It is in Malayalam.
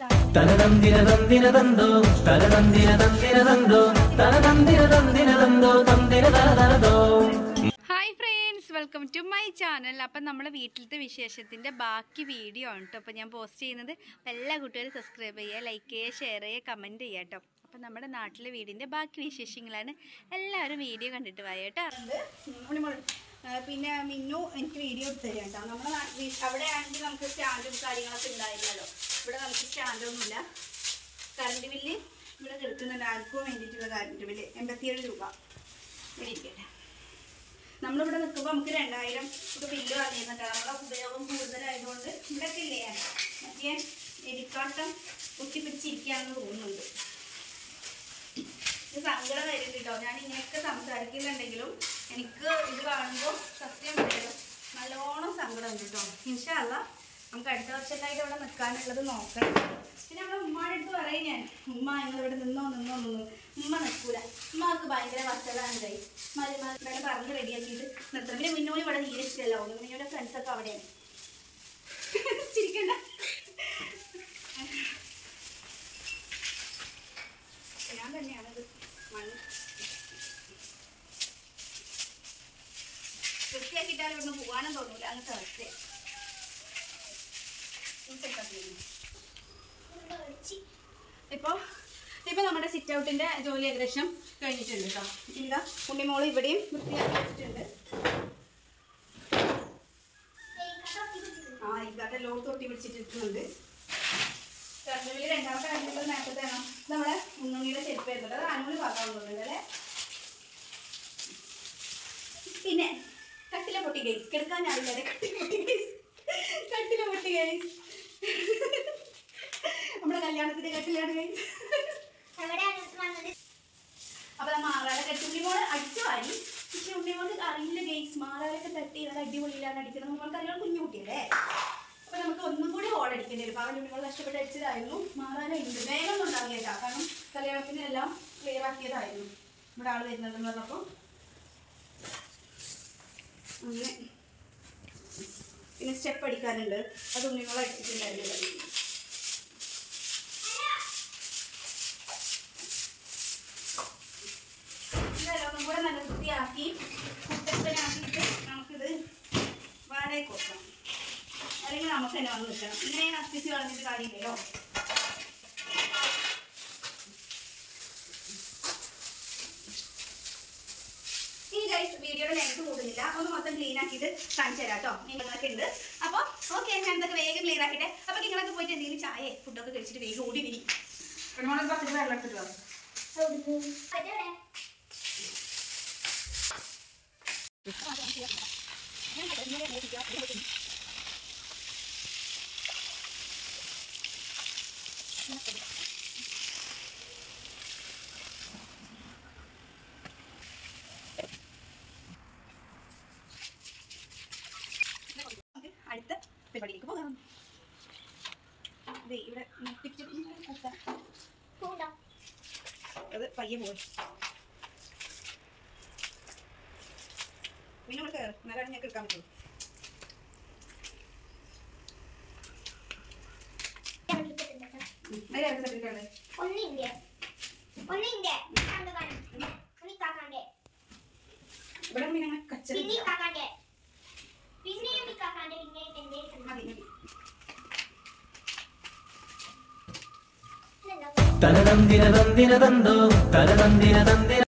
തനതന്തിന തന്തിന തന്തോ തനതന്തിന തന്തിന തന്തോ തനതന്തിന തന്തിന തന്തോ തന്തിന തനതനതോ hi friends welcome to my channel അപ്പം നമ്മളെ വീട്ടിലത്തെ വിശേഷത്തിൻ്റെ ബാക്കി വീഡിയോ ആണ് കേട്ടോ അപ്പോൾ ഞാൻ പോസ്റ്റ് ചെയ്യുന്നത് അപ്പോൾ എല്ലാ കുട്ടികളും സബ്സ്ക്രൈബ് ചെയ്യുക ലൈക്ക് ചെയ്യുക ഷെയർ ചെയ്യുക കമൻറ്റ് ചെയ്യുക കേട്ടോ അപ്പം നമ്മുടെ നാട്ടിലെ വീടിൻ്റെ ബാക്കി വിശേഷങ്ങളാണ് എല്ലാവരും വീഡിയോ കണ്ടിട്ട് പോയ കേട്ടോ പിന്നെ മിന്നു എനിക്ക് വീഡിയോ എടുത്ത് തരാം കേട്ടോ നമ്മുടെ അവിടെ ആണെങ്കിൽ നമുക്ക് സ്റ്റാൻഡും കാര്യങ്ങളൊക്കെ ഉണ്ടായിരുന്നല്ലോ ഇവിടെ നമുക്ക് സ്റ്റാൻഡൊന്നുമില്ല കറണ്ട് ബില്ല് ഇവിടെ കിടക്കുന്നുണ്ട് ആർക്കും വേണ്ടിയിട്ടുള്ള കറണ്ട് ബില്ല് എൺപത്തിയേഴ് രൂപ ഇവിടെ ഇരിക്കട്ടെ നമ്മളിവിടെ നിൽക്കുമ്പോൾ നമുക്ക് രണ്ടായിരം ഒക്കെ ബില്ല് വന്നിരുന്നുണ്ട് നമ്മുടെ ഉപയോഗം കൂടുതലായതുകൊണ്ട് ഇവിടെയൊക്കെ ഇല്ലേ മറ്റേ എലിക്കാട്ടം കുത്തിപ്പിടിച്ചിരിക്കുകയാണെന്ന് തോന്നുന്നുണ്ട് ഇത് സങ്കടം വരും കേട്ടോ ഞാൻ ഇങ്ങനെയൊക്കെ സംസാരിക്കുന്നുണ്ടെങ്കിലും എനിക്ക് ഇത് കാണുമ്പോൾ സത്യം പറയാം നല്ലോണം സങ്കടം ഉണ്ട് കേട്ടോ ഇൻഷാല്ല നമുക്ക് അടുത്ത വർഷത്തായിട്ട് ഇവിടെ നിൽക്കാനുള്ളത് നോക്കണം പിന്നെ നമ്മുടെ ഉമ്മയുടെ അടുത്ത് പറയും ഞാൻ ഉമ്മ നിങ്ങൾ ഇവിടെ നിന്നോ നിന്നോ നിന്നോ ഉമ്മ നിൽക്കൂല ഉമ്മക്ക് ഭയങ്കര വസതാണ് കൈ മരുമാരെ പറഞ്ഞ് റെഡിയാക്കിയിട്ട് നിർത്തണം പിന്നെ മിന്നോട് ഇവിടെ നീരച്ചിട്ടല്ല ഒന്ന് മിന്നോടെ ഫ്രണ്ട്സൊക്കെ അവിടെയാണ് ചിരിക്കണ്ട ഞാൻ തന്നെയാണത് മണ്ണ് വൃത്തിയാക്കിയിട്ടാലും ഇവിടുന്ന് പോകാനും തോന്നൂല അങ്ങനത്തെ അവസ്ഥയാണ് ഇപ്പൊ ഇപ്പൊ നമ്മുടെ സിറ്റ് ഔട്ടിന്റെ ജോലി ഏകദേശം കഴിഞ്ഞിട്ടുണ്ട് കേട്ടോ ഇല്ല ഉണ്ണിമോള് ഇവിടെയും വൃത്തിയാക്കി വെച്ചിട്ടുണ്ട് ആ ഇക്കാട്ടെ ലോഡ് തൊട്ടി പിടിച്ചിട്ടിരിക്കുന്നുണ്ട് കറണ്ടുബില്ല് രണ്ടാമത്തെ കറണ്ടുബില്ല് നേരത്തെ ആണ് നമ്മുടെ ഉണ്ണുണ്ണിയുടെ ചെരുപ്പ് വരുന്നത് അത് അനുമണി പറഞ്ഞോളുന്നുണ്ട് അല്ലേ പിന്നെ കട്ടില പൊട്ടി ഗൈസ് കിടക്കാൻ ഞാനില്ലാതെ കട്ടില പൊട്ടി ഗൈസ് കട്ടില പൊട്ടി ഗൈസ് നമ്മുടെ കല്യാണത്തിന്റെ കട്ടിലാണ് ഗൈസ് അപ്പൊ ആ മാറാല കെട്ടി ഉണ്ണിമോള് അടിച്ചു വാരി പക്ഷെ ഉണ്ണിമോള് അറിയില്ല ഗൈസ് മാറാലൊക്കെ തട്ടി നല്ല അടിപൊളിയിലാണ് അടിക്കുന്നത് നമ്മൾക്ക് അറിയാൻ കുഞ്ഞു കുട്ടിയല്ലേ അപ്പൊ നമുക്ക് ഒന്നും കൂടി ഹോൾ അടിക്കേണ്ടി വരും അവൻ ഉണ്ണിമോൾ കഷ്ടപ്പെട്ട് അടിച്ചതായിരുന്നു മാറാല ഉണ്ട് വേഗം ഒന്നും ഉണ്ടാവില്ല കാരണം കല്യാണത്തിന് എല്ലാം ക്ലിയർ ആക്കിയതായിരുന്നു ഇവിടെ ആള് വരുന്നതെന്ന് പറഞ്ഞപ്പോൾ അങ്ങനെ പിന്നെ സ്റ്റെപ്പ് അടിക്കാനുണ്ട് അത് ഉണ്ണിമോൾ അടിച്ചിട്ടുണ്ടായിരുന്നു ഇതെല്ലാം ഒന്നും കൂടെ നല്ല വൃത്തിയാക്കി കുട്ടപ്പനാക്കിയിട്ട് നമുക്കിത് വാടകയ്ക്ക് കൊടുക്കണം അല്ലെങ്കിൽ നമുക്ക് തന്നെ വന്ന് നിൽക്കണം ഇങ്ങനെ അത്തിച്ച് കളഞ്ഞിട്ട് കാര്യമില്ലല്ലോ ഇനി ഗൈസ് വീഡിയോയുടെ ലെങ്ത് കൂടുന്നില്ല ഒന്ന് മൊത്തം ക്ലീൻ ആക്കിയിട്ട് കാണിച്ചു തരാം കേട്ടോ നിങ്ങളൊക്കെ ഉണ്ട് അപ്പോൾ ഓക്കെ ഞാൻ ഇതൊക്കെ വേഗം ക്ലിയർ ആക്കിയിട്ട് അപ്പോൾ നിങ്ങളൊക്കെ പോയിട്ട് എന്തെങ്കിലും ചായ ഫുഡൊക്കെ കഴിച്ചിട്ട് വേഗം ഓടി വരി പെണ്ണോളം പത്ത് വെള്ളം എടുത്തിട്ട് വാ. നമുക്ക് അടുത്ത പരിപാടിയിലേക്ക് പോകാം ദേ ഇവിടെ പിടിച്ചിട്ട് അത് പയ്യെ പോയി പിന്നെ നമ്മൾ കയറും എന്നാലാണ് ഞങ്ങൾക്ക് എടുക്കാൻ പറ്റുള്ളൂ അതിൽ ഏതൊക്കെ സർട്ടിഫിക്കറ്റ് ആണ് ഒന്നിന്റെ ഒന്നിന്റെ കണ്ടു കാണും ഒന്നി കാക്കാന്റെ ഇവിടെ പിന്നെ അങ്ങനെ കച്ചറ പിന്നെ കാക്കാന്റെ പിന്നെയും ഈ കാക്കാന്റെ പിന്നെ എന്റെ മതി മതി തനതന്തിന തന്തിന തന്തോ തനതന്തിന തന്തിന